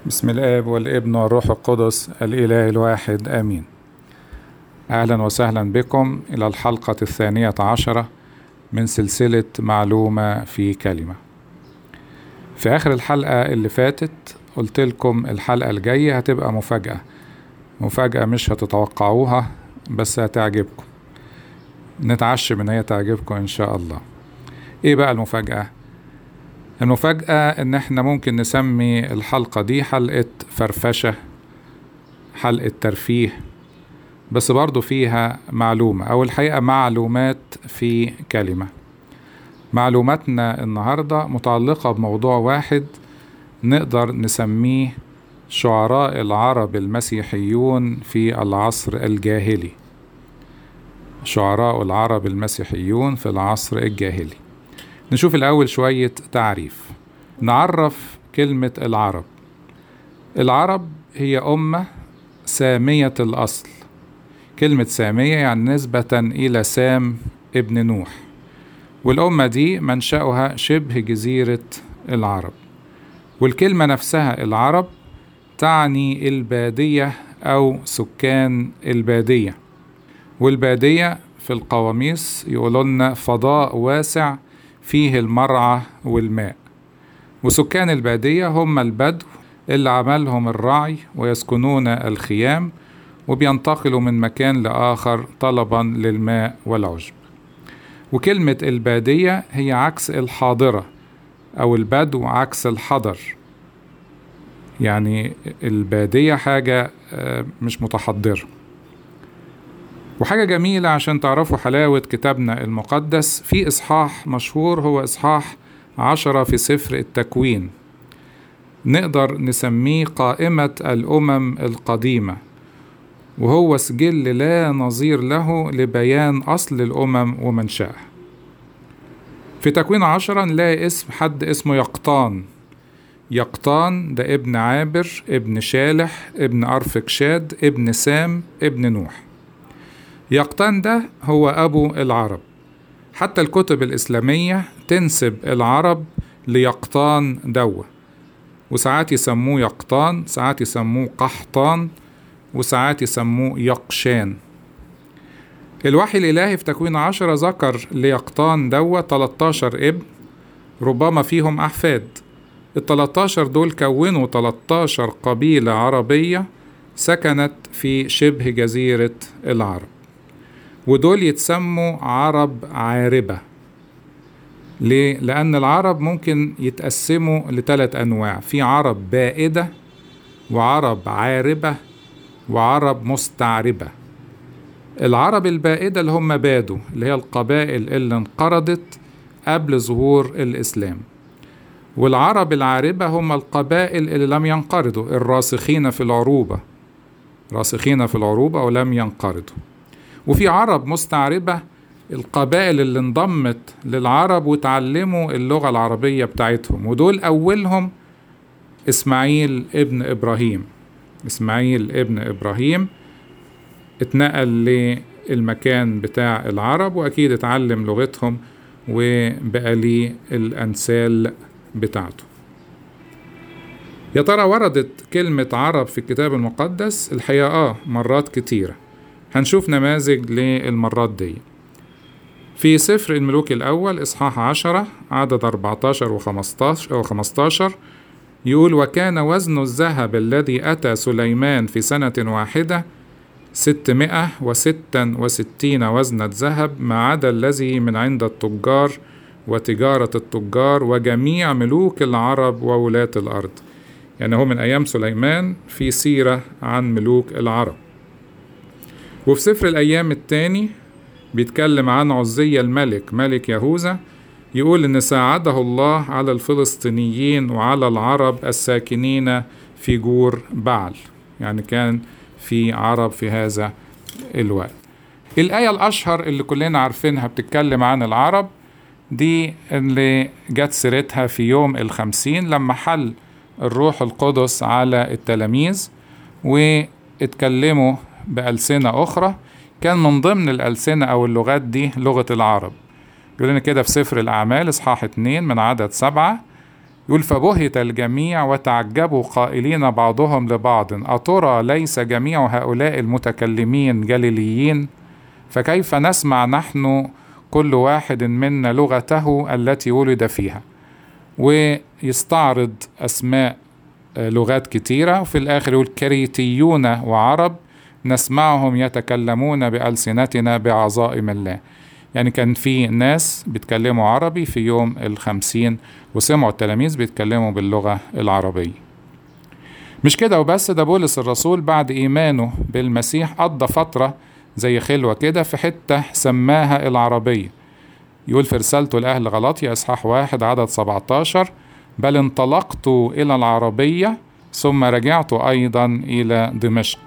بسم الآب والابن والروح القدس الإله الواحد آمين أهلا وسهلا بكم إلى الحلقة الثانية عشرة من سلسلة معلومة في كلمة في آخر الحلقة اللي فاتت قلت لكم الحلقة الجاية هتبقى مفاجأة مفاجأة مش هتتوقعوها بس هتعجبكم نتعشم إن هي تعجبكم إن شاء الله إيه بقى المفاجأة؟ المفاجأة إن إحنا ممكن نسمي الحلقة دي حلقة فرفشة حلقة ترفيه بس برضو فيها معلومة أو الحقيقة معلومات في كلمة معلوماتنا النهاردة متعلقة بموضوع واحد نقدر نسميه شعراء العرب المسيحيون في العصر الجاهلي شعراء العرب المسيحيون في العصر الجاهلي نشوف الأول شوية تعريف نعرف كلمة العرب العرب هي أمة سامية الأصل كلمة سامية يعني نسبة إلى سام ابن نوح والأمة دي منشأها شبه جزيرة العرب والكلمة نفسها العرب تعني البادية أو سكان البادية والبادية في القواميس يقولون فضاء واسع فيه المرعى والماء وسكان البادية هم البدو اللي عملهم الرعي ويسكنون الخيام وبينتقلوا من مكان لآخر طلبا للماء والعشب وكلمة البادية هي عكس الحاضرة أو البدو عكس الحضر يعني البادية حاجة مش متحضرة وحاجة جميلة عشان تعرفوا حلاوة كتابنا المقدس في إصحاح مشهور هو إصحاح عشرة في سفر التكوين نقدر نسميه قائمة الأمم القديمة وهو سجل لا نظير له لبيان أصل الأمم ومنشأها في تكوين عشرة نلاقي اسم حد اسمه يقطان يقطان ده ابن عابر ابن شالح ابن أرفكشاد ابن سام ابن نوح يقطان ده هو أبو العرب حتى الكتب الإسلامية تنسب العرب ليقطان دوة وساعات يسموه يقطان ساعات يسموه قحطان وساعات يسموه يقشان الوحي الإلهي في تكوين عشرة ذكر ليقطان دوة 13 ابن ربما فيهم أحفاد ال 13 دول كونوا 13 قبيلة عربية سكنت في شبه جزيرة العرب ودول يتسموا عرب عاربة ليه؟ لأن العرب ممكن يتقسموا لثلاث أنواع في عرب بائدة وعرب عاربة وعرب مستعربة العرب البائدة اللي هم بادوا اللي هي القبائل اللي انقرضت قبل ظهور الإسلام والعرب العاربة هم القبائل اللي لم ينقرضوا الراسخين في العروبة راسخين في العروبة ولم ينقرضوا وفي عرب مستعربة القبائل اللي انضمت للعرب وتعلموا اللغة العربية بتاعتهم ودول أولهم إسماعيل ابن إبراهيم إسماعيل ابن إبراهيم اتنقل للمكان بتاع العرب وأكيد اتعلم لغتهم وبقى ليه الأنسال بتاعته يا ترى وردت كلمة عرب في الكتاب المقدس الحقيقة آه مرات كتيرة هنشوف نماذج للمرات دي في سفر الملوك الأول إصحاح عشرة عدد 14 وخمستاشر وخمستاشر يقول وكان وزن الذهب الذي أتى سليمان في سنة واحدة ستمائة وستا وستين وزنة ذهب ما عدا الذي من عند التجار وتجارة التجار وجميع ملوك العرب وولاة الأرض يعني هو من أيام سليمان في سيرة عن ملوك العرب وفي سفر الأيام الثاني بيتكلم عن عزية الملك ملك يهوذا يقول إن ساعده الله على الفلسطينيين وعلى العرب الساكنين في جور بعل يعني كان في عرب في هذا الوقت الآية الأشهر اللي كلنا عارفينها بتتكلم عن العرب دي اللي جت سيرتها في يوم الخمسين لما حل الروح القدس على التلاميذ واتكلموا بألسنة أخرى كان من ضمن الألسنة أو اللغات دي لغة العرب يقول لنا كده في سفر الأعمال إصحاح اتنين من عدد سبعة يقول فبهت الجميع وتعجبوا قائلين بعضهم لبعض أترى ليس جميع هؤلاء المتكلمين جليليين فكيف نسمع نحن كل واحد منا لغته التي ولد فيها ويستعرض أسماء لغات كتيرة وفي الآخر يقول كريتيون وعرب نسمعهم يتكلمون بألسنتنا بعظائم الله يعني كان في ناس بيتكلموا عربي في يوم الخمسين وسمعوا التلاميذ بيتكلموا باللغة العربية مش كده وبس ده بولس الرسول بعد إيمانه بالمسيح قضى فترة زي خلوة كده في حتة سماها العربية يقول في رسالته لأهل غلطية إصحاح واحد عدد 17 بل انطلقت إلى العربية ثم رجعت أيضا إلى دمشق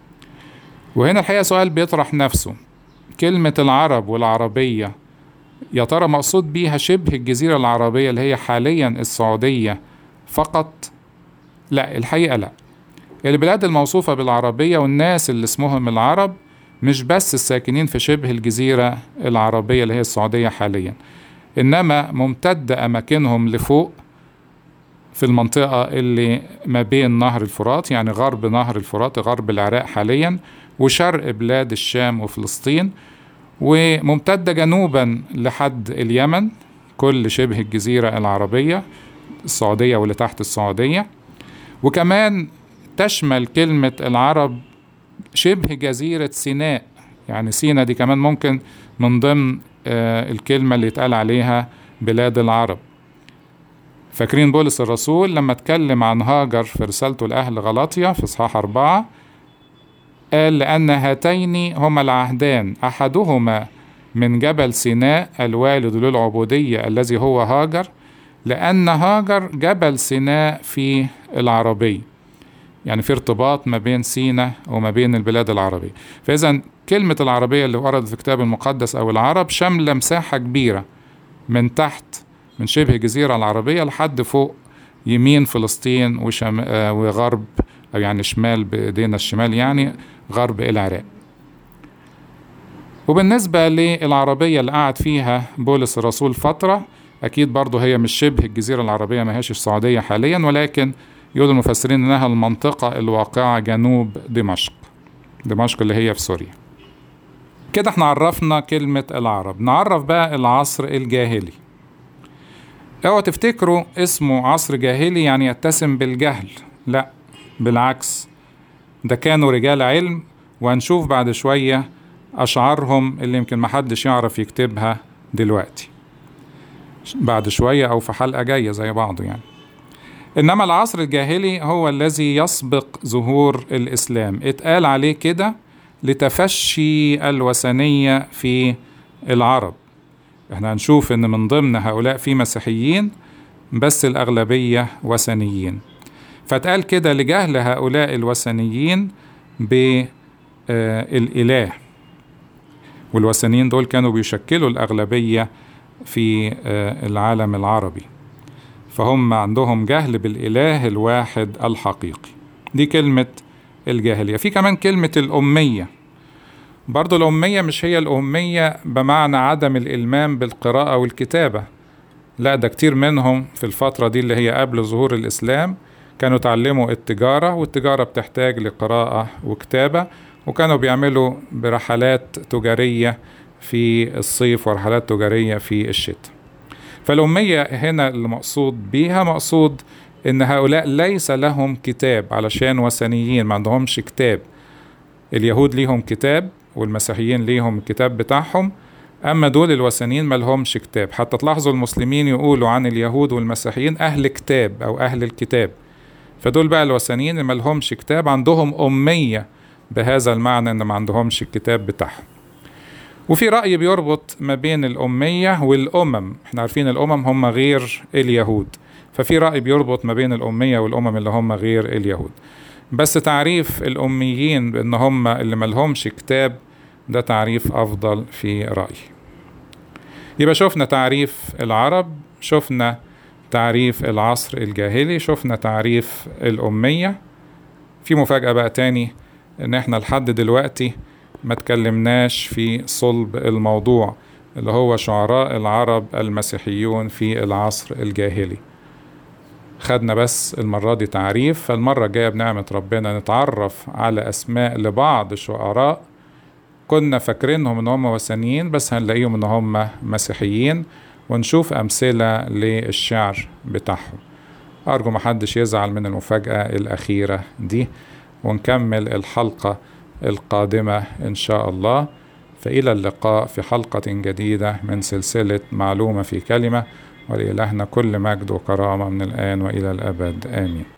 وهنا الحقيقة سؤال بيطرح نفسه كلمة العرب والعربية يا ترى مقصود بيها شبه الجزيرة العربية اللي هي حاليا السعودية فقط لا الحقيقة لا البلاد الموصوفة بالعربية والناس اللي اسمهم العرب مش بس الساكنين في شبه الجزيرة العربية اللي هي السعودية حاليا إنما ممتدة أماكنهم لفوق في المنطقة اللي ما بين نهر الفرات يعني غرب نهر الفرات غرب العراق حاليا وشرق بلاد الشام وفلسطين وممتدة جنوبا لحد اليمن كل شبه الجزيرة العربية السعودية واللي تحت السعودية وكمان تشمل كلمة العرب شبه جزيرة سيناء يعني سينا دي كمان ممكن من ضمن آه الكلمة اللي يتقال عليها بلاد العرب فاكرين بولس الرسول لما اتكلم عن هاجر في رسالته لأهل غلاطيا في إصحاح أربعة قال لأن هاتين هما العهدان أحدهما من جبل سيناء الوالد للعبودية الذي هو هاجر لأن هاجر جبل سيناء في العربية يعني في ارتباط ما بين سينا وما بين البلاد العربية فإذا كلمة العربية اللي وردت في الكتاب المقدس أو العرب شاملة مساحة كبيرة من تحت من شبه الجزيرة العربية لحد فوق يمين فلسطين وشم... آه وغرب أو يعني شمال بإيدينا الشمال يعني غرب العراق وبالنسبة للعربية اللي قعد فيها بولس الرسول فترة أكيد برضه هي مش شبه الجزيرة العربية ما هيش السعودية حاليا ولكن يقول المفسرين إنها المنطقة الواقعة جنوب دمشق دمشق اللي هي في سوريا كده احنا عرفنا كلمة العرب نعرف بقى العصر الجاهلي اوعوا تفتكروا اسمه عصر جاهلي يعني يتسم بالجهل لا بالعكس ده كانوا رجال علم وهنشوف بعد شوية أشعارهم اللي يمكن محدش يعرف يكتبها دلوقتي بعد شوية أو في حلقة جاية زي بعضه يعني إنما العصر الجاهلي هو الذي يسبق ظهور الإسلام اتقال عليه كده لتفشي الوثنية في العرب احنا هنشوف ان من ضمن هؤلاء في مسيحيين بس الأغلبية وثنيين فاتقال كده لجهل هؤلاء الوثنيين بالإله والوثنيين دول كانوا بيشكلوا الأغلبية في العالم العربي فهم عندهم جهل بالإله الواحد الحقيقي دي كلمة الجاهلية في كمان كلمة الأمية برضو الأمية مش هي الأمية بمعنى عدم الإلمام بالقراءة والكتابة لا ده كتير منهم في الفترة دي اللي هي قبل ظهور الإسلام كانوا اتعلموا التجارة والتجارة بتحتاج لقراءة وكتابة وكانوا بيعملوا برحلات تجارية في الصيف ورحلات تجارية في الشتاء فالأمية هنا المقصود بيها مقصود إن هؤلاء ليس لهم كتاب علشان وثنيين ما عندهمش كتاب اليهود ليهم كتاب والمسيحيين ليهم الكتاب بتاعهم أما دول الوثنيين ما لهمش كتاب حتى تلاحظوا المسلمين يقولوا عن اليهود والمسيحيين أهل كتاب أو أهل الكتاب فدول بقى الوثنيين اللي ما لهمش كتاب عندهم أمية بهذا المعنى إن ما عندهمش الكتاب بتاعهم وفي رأي بيربط ما بين الأمية والأمم احنا عارفين الأمم هم غير اليهود ففي رأي بيربط ما بين الأمية والأمم اللي هم غير اليهود بس تعريف الأميين بأن هم اللي ملهمش كتاب ده تعريف أفضل في رأيي يبقى شفنا تعريف العرب شفنا تعريف العصر الجاهلي شفنا تعريف الأمية في مفاجأة بقى تاني إن إحنا لحد دلوقتي ما تكلمناش في صلب الموضوع اللي هو شعراء العرب المسيحيون في العصر الجاهلي خدنا بس المرة دي تعريف فالمرة الجاية بنعمة ربنا نتعرف على أسماء لبعض شعراء كنا فاكرينهم ان هم وثنيين بس هنلاقيهم ان هم مسيحيين ونشوف أمثلة للشعر بتاعهم أرجو محدش يزعل من المفاجأة الأخيرة دي ونكمل الحلقة القادمة إن شاء الله فإلى اللقاء في حلقة جديدة من سلسلة معلومة في كلمة ولإلهنا كل مجد وكرامة من الآن وإلى الأبد آمين